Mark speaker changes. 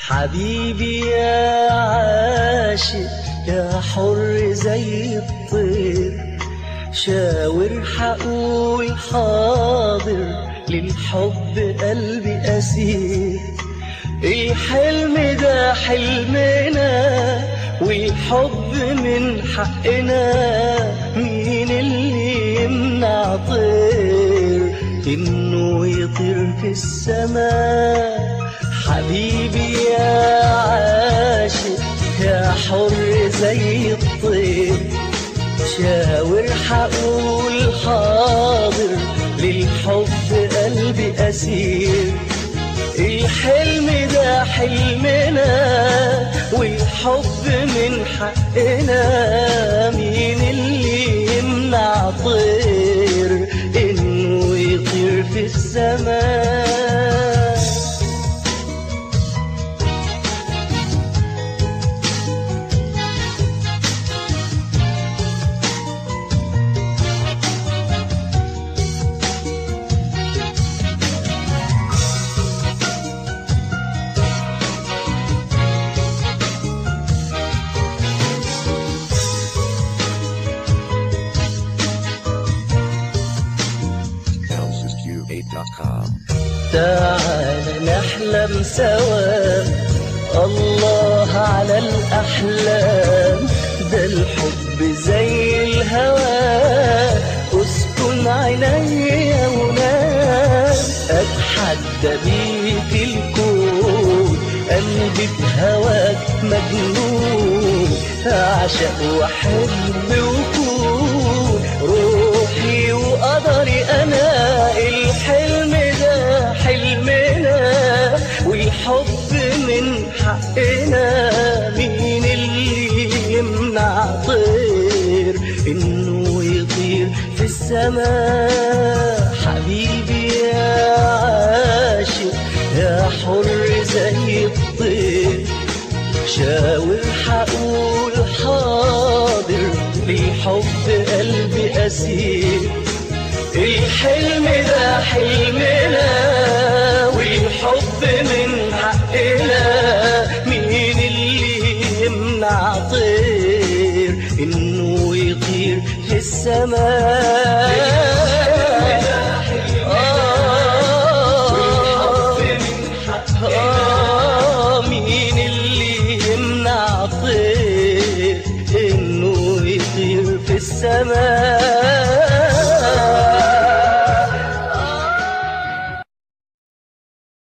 Speaker 1: حبيبي يا عاشق يا حر زي الطير شاور حقول حاضر للحب قلبي أسير الحلم ده حلمنا والحب من حقنا مين اللي يمنع طير انه يطير في السماء حبيبي يا عاشق يا حر زي الطير شاور حقول حاضر للحب قلبي أسير الحلم ده حلمنا والحب من حقنا مين اللي يمنع طير انه يطير في السماء
Speaker 2: houseesq8.com.
Speaker 1: تعال نحلم سوا الله على الأحلام ده الحب زي الهوى اسكن عيني ونام أتحدى بيك الكون قلبي بهواك مجنون أعشق وأحب وكون روحي وقدري أنا الحلم ده حلمنا والحب من حقنا مين اللي يمنع طير إنه يطير في السماء حبيبي يا عاشق يا حر زي الطير شاور حقول حاضر للحب قلبي أسير الحلم ده حلمنا والحب من حقنا مين اللي يمنع طير انه يطير في السماء